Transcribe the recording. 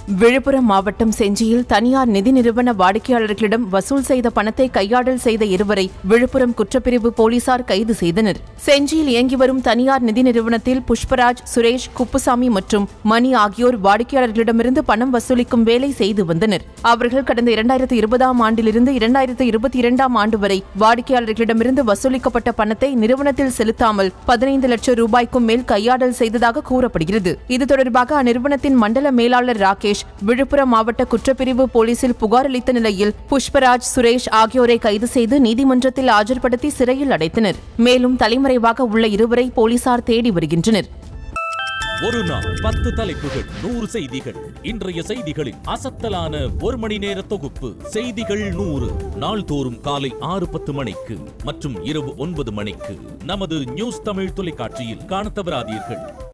விழுப்புரம் மாவட்டம் செஞ்சியில் தனியார் நிதி நிறுவன வாடிக்கையாளர்களிடம் வசூல் செய்த பணத்தை கையாடல் செய்த இருவரை விழுப்புரம் குற்றப்பிரிவு போலீசார் கைது செய்தனர் செஞ்சியில் இயங்கி வரும் தனியார் நிதி நிறுவனத்தில் புஷ்பராஜ் சுரேஷ் குப்புசாமி மற்றும் மணி ஆகியோர் வாடிக்கையாளர்களிடமிருந்து பணம் வசூலிக்கும் வேலை செய்து வந்தனர் அவர்கள் கடந்த இரண்டாயிரத்து இருபதாம் ஆண்டிலிருந்து இரண்டாயிரத்து இருபத்தி இரண்டாம் ஆண்டு வரை வாடிக்கையாளர்களிடமிருந்து வசூலிக்கப்பட்ட பணத்தை நிறுவனத்தில் செலுத்தாமல் பதினைந்து லட்சம் ரூபாய்க்கும் மேல் கையாடல் செய்ததாக கூறப்படுகிறது இது தொடர்பாக அந்நிறுவனத்தின் மண்டல மேலாளர் ராகேஷ் விழுப்புரம் மாவட்ட குற்றப்பிரிவு போலீசில் புகார் அளித்த நிலையில் புஷ்பராஜ் சுரேஷ் ஆகியோரை கைது செய்து நீதிமன்றத்தில் ஆஜர்படுத்தி சிறையில் அடைத்தனர் மேலும் தலைமறைவாக உள்ள இருவரை போலீசார் தேடி வருகின்றனர் ஒரு நாள் பத்து தலைப்புகள் நூறு செய்திகள் இன்றைய செய்திகளின் அசத்தலான ஒரு மணி நேர தொகுப்பு செய்திகள் நூறு நாள்தோறும் காலை ஆறு பத்து மணிக்கு மற்றும் இரவு ஒன்பது மணிக்கு நமது நியூஸ் தமிழ் தொலைக்காட்சியில் காணத் தவறாதீர்கள்